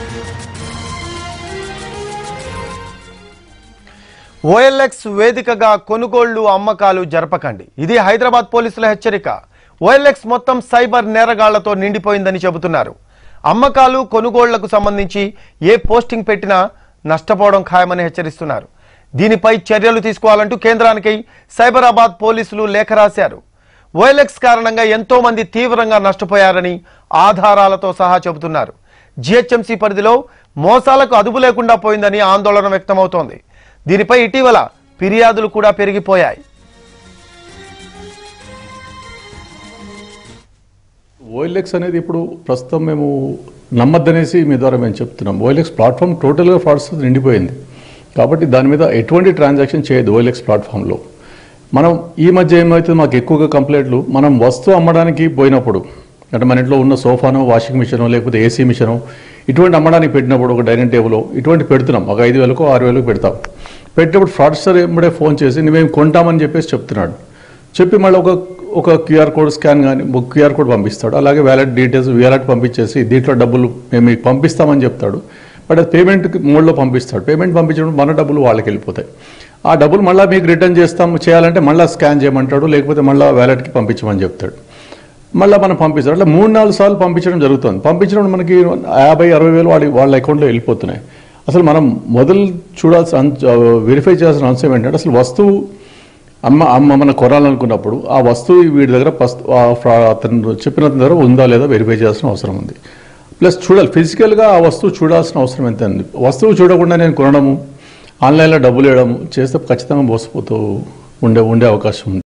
OLX వేదికగా కొనుగోళ్లు అమ్మకాలు జరపకండి ఇది హైదరాబాద్ పోలీసుల హెచ్చరిక ఓఎల్ఎక్స్ మొత్తం సైబర్ నేరగాళ్లతో నిండిపోయిందని చెబుతున్నారు అమ్మకాలు కొనుగోళ్లకు సంబంధించి ఏ పోస్టింగ్ పెట్టినా నష్టపోవడం ఖాయమని హెచ్చరిస్తున్నారు దీనిపై చర్యలు తీసుకోవాలంటూ కేంద్రానికి సైబరాబాద్ పోలీసులు లేఖ రాశారు ఓఎల్ఎక్స్ కారణంగా ఎంతో మంది తీవ్రంగా నష్టపోయారని ఆధారాలతో సహా చెబుతున్నారు జిహెచ్ఎంసీ పరిధిలో మోసాలకు అదుపు లేకుండా పోయిందని ఆందోళన వ్యక్తమవుతోంది దీనిపై ఇటీవల ఫిర్యాదులు కూడా పెరిగిపోయాయి ఓఎల్ఎక్స్ అనేది ఇప్పుడు ప్రస్తుతం మేము నమ్మద్దనేసి మీ ద్వారా మేము చెప్తున్నాం ఓఎల్ఎక్స్ ప్లాట్ఫామ్ టోటల్గా ఫ్రాడ్స్ నిండిపోయింది కాబట్టి దాని మీద ఎటువంటి ట్రాన్సాక్షన్ చేయదు ఓఎల్ఎక్స్ ప్లాట్ఫామ్లో మనం ఈ మధ్య ఏమైతే మాకు ఎక్కువగా కంప్లైంట్లు మనం వస్తువు అమ్మడానికి పోయినప్పుడు అంటే మన ఇంట్లో ఉన్న సోఫానో వాషింగ్ మిషనో లేకపోతే ఏసీ మిషనో ఇటువంటి అమ్మడానికి పెట్టినప్పుడు ఒక డైనింగ్ టేబుల్ ఇటువంటి పెడుతున్నాం ఒక ఐదు వేలకు ఆరు వేలకు పెడతాం పెట్టినప్పుడు ఫ్రాడ్స్టర్ ఏమిడే ఫోన్ చేసి నువ్వేం కొంటామని చెప్పేసి చెప్తున్నాడు చెప్పి మళ్ళీ ఒక ఒక క్యూఆర్ కోడ్ స్కాన్ కానీ ఒక క్యూఆర్ కోడ్ పంపిస్తాడు అలాగే వ్యాలెట్ డీటెయిల్స్ వ్యాలెట్ పంపించేసి దీంట్లో డబ్బులు మేము మీకు పంపిస్తామని చెప్తాడు బట్ అది పేమెంట్ మోడ్లో పంపిస్తాడు పేమెంట్ పంపించడం మన డబ్బులు వాళ్ళకి వెళ్ళిపోతాయి ఆ డబ్బులు మళ్ళీ మీకు రిటర్న్ చేస్తాం చేయాలంటే మళ్ళీ స్కాన్ చేయమంటాడు లేకపోతే మళ్ళీ వ్యాలెట్కి పంపించమని చెప్తాడు మళ్ళీ మనం పంపిస్తాడు అట్లా మూడు నాలుగు సార్లు పంపించడం జరుగుతుంది పంపించడం మనకి యాభై అరవై వేలు వాడి వాళ్ళ అకౌంట్లో వెళ్ళిపోతున్నాయి అసలు మనం మొదలు చూడాల్సిన వెరిఫై చేయాల్సిన అంశం ఏంటంటే అసలు వస్తువు అమ్మ అమ్మ మన కొనాలనుకున్నప్పుడు ఆ వస్తువు వీడి దగ్గర పస్తు ఆ ఫ్రా- అతను చెప్పిన అతని దగ్గర ఉందా లేదా వెరిఫై చేయాల్సిన అవసరం ఉంది ప్లస్ చూడాలి ఫిజికల్గా ఆ వస్తువు చూడాల్సిన అవసరం ఎంత ఉంది వస్తువు చూడకుండా నేను కొనడము ఆన్లైన్లో డబ్బులు వేయడము చేస్తే ఖచ్చితంగా మోసపోతూ ఉండే ఉండే అవకాశం ఉంది